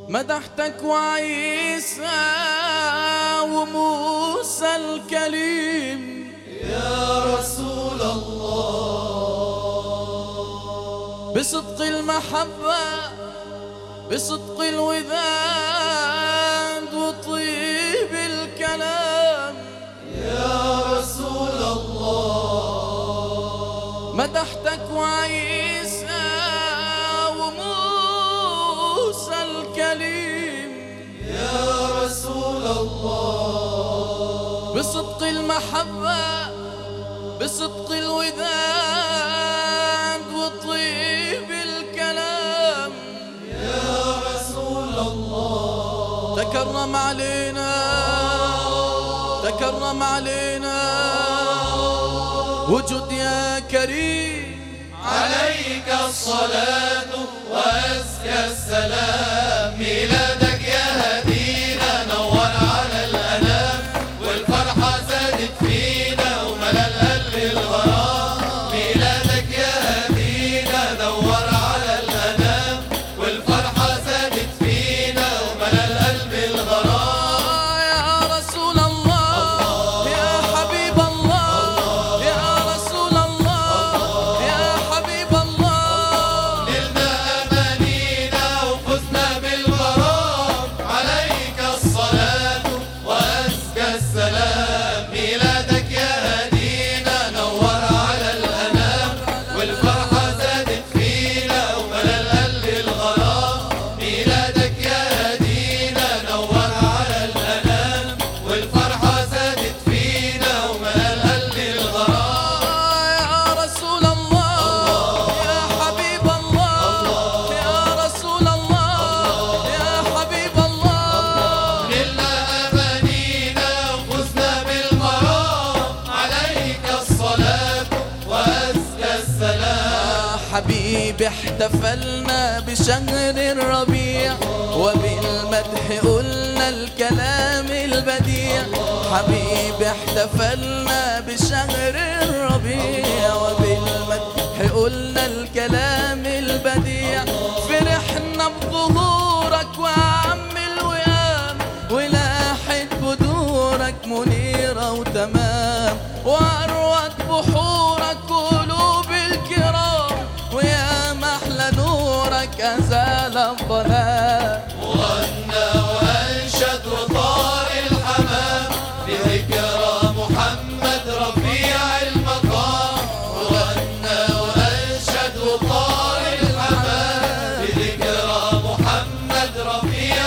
مدحتك وعيسى وموسى الكليم يا رسول الله بصدق المحبة بصدق الوداد وطيب الكلام يا رسول الله مدحتك وعيسى وموسى الكليم يا رسول الله بصدق المحبة بصدق الوداد وطيب الكلام يا رسول الله تكرم علينا تكرم علينا وجود يا كريم عليك الصلاة وأزكى السلام ميلادك يا هدينا نور على الأنام والفرحة زادت فينا وملا القلب الغرام ميلادك يا هدينا نور على الأنام والفرحة زادت فينا وملا القلب الغرام آه يا رسول الله يا حبيب الله يا رسول الله يا حبيب الله نلنا أمانينا وفزنا بالغرام عليك الصلاة وأزكى السلام ميلادك يا هدينا نور على الأنام والفرحة زادت فينا وملا القلب الغرام ميلادك يا هدينا نور على الأنام والفرحة زادت فينا وملا القلب الغرام يا رسول الله يا حبيب الله يا رسول الله يا حبيب الله نلنا أمانينا وفزنا بالغرام عليك الصلاة وأزكى السلام حبيبي احتفلنا بشهر الربيع وبالمدح قلنا الكلام البديع حبيبي احتفلنا بشهر الربيع وبالمدح قلنا الكلام البديع فرحنا بظهورك وعم الوئام ولاحت بدورك منيرة وتمام وأروت بحورك قلوب الكرام ويا محلى نورك أزال الظلام وغنى وأنشد وطار الحمام بذكرى محمد رفيع المقام وغنى وأنشد وطار الحمام بذكرى محمد رفيع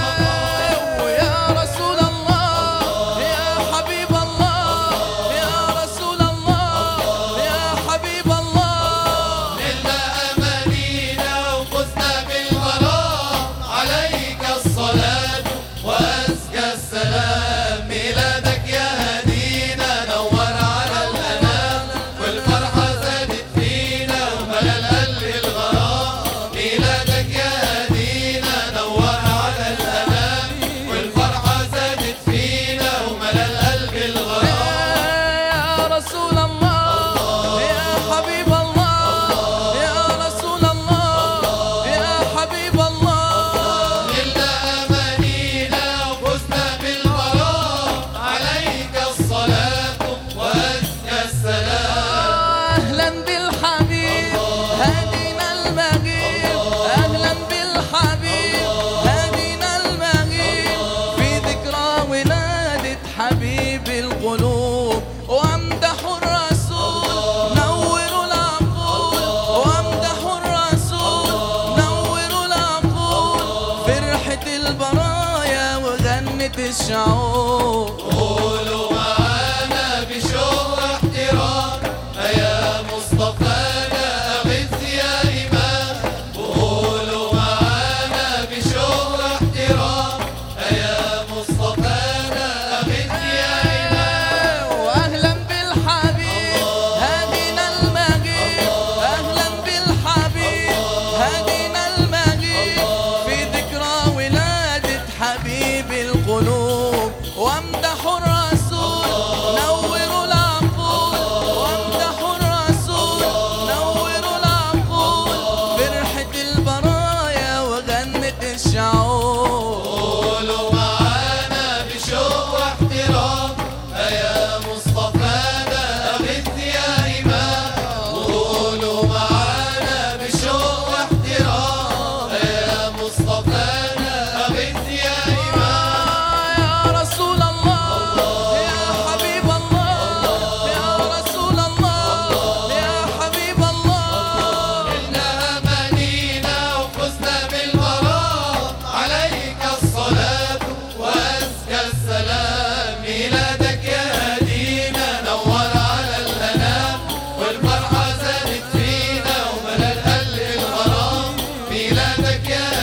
المقام ويا رسول الله يا حبيب الله يا رسول الله يا حبيب الله نلنا أمانينا وفزنا بالغرام عليك الصلاة وأزكى السلام ميلادك يا هدينا نور على الأنام والفرحة زادت فينا وملا القلب الغرام ميلادك يا هدينا نور على الأنام والفرحة زادت فينا وملا القلب الغرام يا رسول الله يا حبيب الله يا رسول الله يا حبيب الله نلنا أمانينا وفزنا بالغرام عليك الصلاة وأزكى السلام أهلا بالحبيب هدينا المغيب أهلا بالحبيب هدينا المغيب في ذكرى ولادة حبيب القلوب وامدح الرسول نوروا العقول وامدح الرسول نوروا العقول فرحة البرايا وغنت الشعور قولوا معانا بشوق واحترام يا مصطفانا أغث يا إمام قولوا معانا بشوق واحترام يا مصطفانا أغث يا إمام واهلا بالحبيب هدينا المغيب اهلا بالحبيب هدينا المغيب في ذكرى ولادة حبيب القلوب وامدح الرسول لك يا